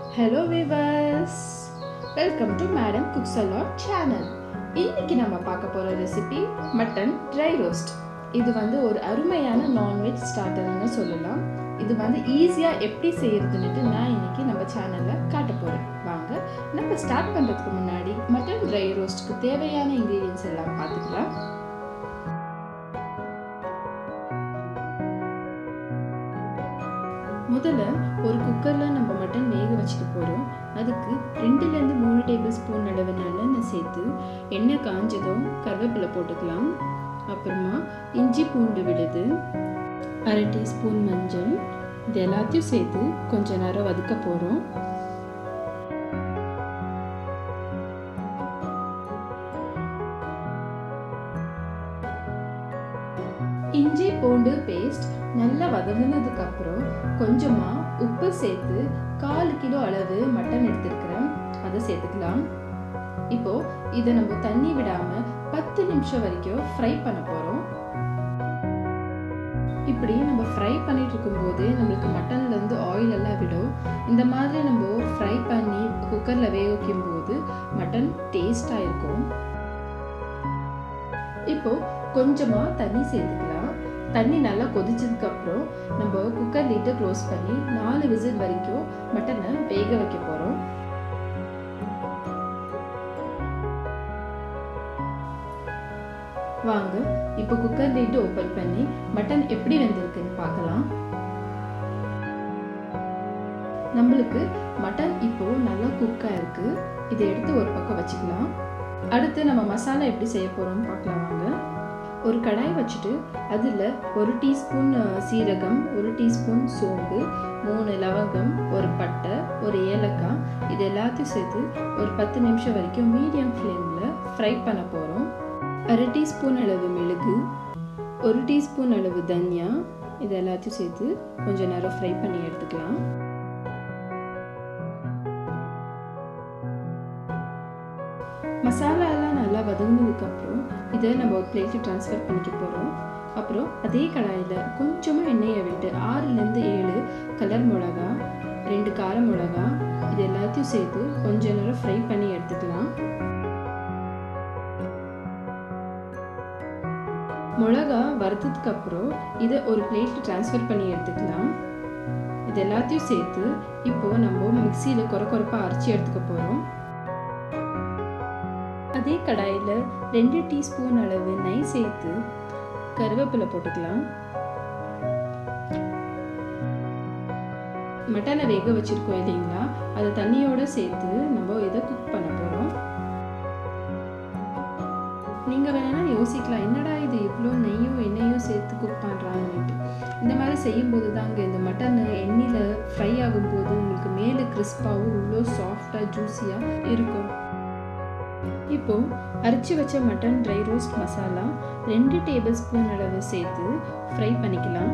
hello viewers welcome to madam cooks a lot channel இன்னைக்கு நம்ம பார்க்க போகிற ரெசிபி மட்டன் ட்ரை ரோஸ்ட் இது வந்து ஒரு அருமையான நான்வெஜ் ஸ்டார்டர்னு சொல்லலாம் இது வந்து ஈஸியாக எப்படி செய்யறதுன்னுட்டு நான் இன்னைக்கு நம்ம சேனலில் காட்ட போகிறேன் வாங்க நம்ம ஸ்டார்ட் பண்ணுறதுக்கு முன்னாடி மட்டன் ட்ரை ரோஸ்ட்டுக்கு தேவையான இன்க்ரீடியன்ஸ் எல்லாம் பார்த்துக்கலாம் முதல்ல ஒரு குக்கரில் நம்ம மட்டன் வேக வச்சுக்க போகிறோம் அதுக்கு ரெண்டுலேருந்து மூணு டேபிள் ஸ்பூன் அளவு நல்லெண்ணெய் சேர்த்து எண்ணெய் காஞ்சதும் கருவேப்பிலை போட்டுக்கலாம் அப்புறமா இஞ்சி பூண்டு விழுது அரை டீஸ்பூன் மஞ்சள் இது எல்லாத்தையும் சேர்த்து கொஞ்ச நேரம் வதக்க போகிறோம் இஞ்சி பூண்டு பேஸ்ட் நல்லா வதங்கினதுக்கு அப்புறம் கொஞ்சமா உப்பு சேர்த்து கால் கிலோ அளவு மட்டன் எடுத்துருக்கிறேன் அதை சேர்த்துக்கலாம் இப்போ இதை நம்ம தண்ணி விடாம பத்து நிமிஷம் வரைக்கும் ஃப்ரை பண்ண போறோம் இப்படி நம்ம ஃப்ரை பண்ணிட்டு இருக்கும்போது நம்மளுக்கு மட்டன்ல இருந்து ஆயில் எல்லாம் விடும் இந்த மாதிரி நம்ம ஃப்ரை பண்ணி குக்கர்ல வேக வைக்கும் போது மட்டன் டேஸ்டா இருக்கும் இப்போ கொஞ்சமா தண்ணி சேர்த்துக்கலாம் தண்ணி நல்லா கொதிச்சதுக்கு அப்புறம் நம்ம குக்கர் லிட்டை க்ளோஸ் பண்ணி நாலு விசில் வரைக்கும் மட்டனை வேக வைக்க போறோம் வாங்க இப்போ குக்கர் லிட்டு ஓப்பன் பண்ணி மட்டன் எப்படி வெந்திருக்குன்னு பார்க்கலாம் நம்மளுக்கு மட்டன் இப்போ நல்லா குக்காக இருக்கு இதை எடுத்து ஒரு பக்கம் வச்சுக்கலாம் அடுத்து நம்ம மசாலா எப்படி செய்ய போறோம்னு பார்க்கலாம் வாங்க ஒரு கடாய் வச்சுட்டு அதில் ஒரு டீஸ்பூன் சீரகம் ஒரு டீஸ்பூன் சோம்பு மூணு லவங்கம் ஒரு பட்டை ஒரு ஏலக்காய் இது எல்லாத்தையும் சேர்த்து ஒரு பத்து நிமிஷம் வரைக்கும் மீடியம் ஃப்ளேமில் ஃப்ரை பண்ண போகிறோம் அரை டீஸ்பூன் அளவு மிளகு ஒரு டீஸ்பூன் அளவு தனியா இது எல்லாத்தையும் சேர்த்து கொஞ்சம் நேரம் ஃப்ரை பண்ணி எடுத்துக்கலாம் மசாலா எல்லாம் நல்லா வதங்கினதுக்கப்புறம் இதை நம்ம ஒரு பிளேட்டில் ட்ரான்ஸ்ஃபர் பண்ணிக்க போகிறோம் அப்புறம் அதே கடாயில் கொஞ்சமாக எண்ணெயை விட்டு ஆறுலேருந்து ஏழு கலர் மிளகா ரெண்டு கார மிளகா இது எல்லாத்தையும் சேர்த்து கொஞ்ச நேரம் ஃப்ரை பண்ணி எடுத்துக்கலாம் மிளகா வறுத்ததுக்கு அப்புறம் இதை ஒரு பிளேட் ட்ரான்ஸ்ஃபர் பண்ணி எடுத்துக்கலாம் இது எல்லாத்தையும் சேர்த்து இப்போ நம்ம மிக்சியில் குறை குறைப்பாக அரைச்சி எடுத்துக்க போகிறோம் அதே கடாயில் ரெண்டு டீஸ்பூன் அளவு நெய் சேர்த்து கருவேப்பிலை போட்டுக்கலாம் மட்டனை வேக வச்சிருக்கோம் இல்லைங்களா அதை தண்ணியோட சேர்த்து நம்ம இதை குக் பண்ண போகிறோம் நீங்கள் வேணா யோசிக்கலாம் என்னடா இது இவ்வளோ நெய்யும் எண்ணெயும் சேர்த்து குக் பண்ணுறாங்கன்ட்டு இந்த மாதிரி செய்யும்போது தாங்க இந்த மட்டன் எண்ணெயில் ஃப்ரை ஆகும்போது உங்களுக்கு மேலே கிறிஸ்பாகவும் இவ்வளோ சாஃப்டாக ஜூஸியாக இருக்கும் இப்போ அரைச்சி வச்ச மட்டன் ட்ரை ரோஸ்ட் மசாலா ரெண்டு டேபிள் ஸ்பூன் அளவு சேர்த்து ஃப்ரை பண்ணிக்கலாம்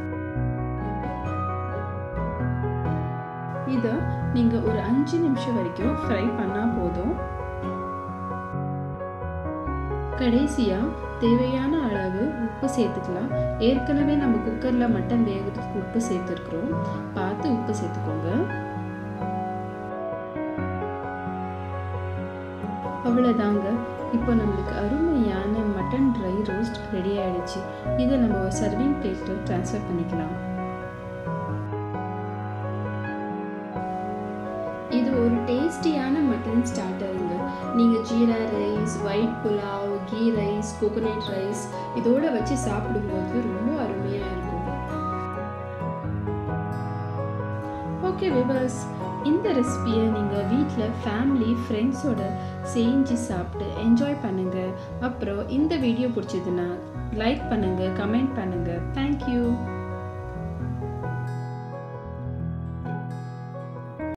இதை நீங்கள் ஒரு அஞ்சு நிமிஷம் வரைக்கும் ஃப்ரை பண்ணால் போதும் கடைசியாக தேவையான அளவு உப்பு சேர்த்துக்கலாம் ஏற்கனவே நம்ம குக்கரில் மட்டன் வேகிறதுக்கு உப்பு சேர்த்துருக்குறோம் பார்த்து உப்பு சேர்த்துக்கோங்க அவ்வளோதாங்க இப்போ நம்மளுக்கு அருமையான மட்டன் ட்ரை ரோஸ்ட் ரெடி ஆயிடுச்சு இதை நம்ம ஒரு சர்விங் பிளேட்டில் ட்ரான்ஸ்ஃபர் பண்ணிக்கலாம் இது ஒரு டேஸ்டியான மட்டன் ஸ்டார்டருங்க நீங்கள் jeera rice white pulao ghee rice coconut rice இதோட வச்சு சாப்பிடும்போது ரொம்ப அருமையாக இருக்கும் ஓகே விவர்ஸ் இந்த ரெசிபியை நீங்கள் வீட்டில் ஃபேமிலி ஃப்ரெண்ட்ஸோட செஞ்சு சாப்பிட்டு என்ஜாய் பண்ணுங்கள் அப்புறம் இந்த வீடியோ பிடிச்சதுன்னா லைக் பண்ணுங்கள் கமெண்ட் பண்ணுங்கள் தேங்க்யூ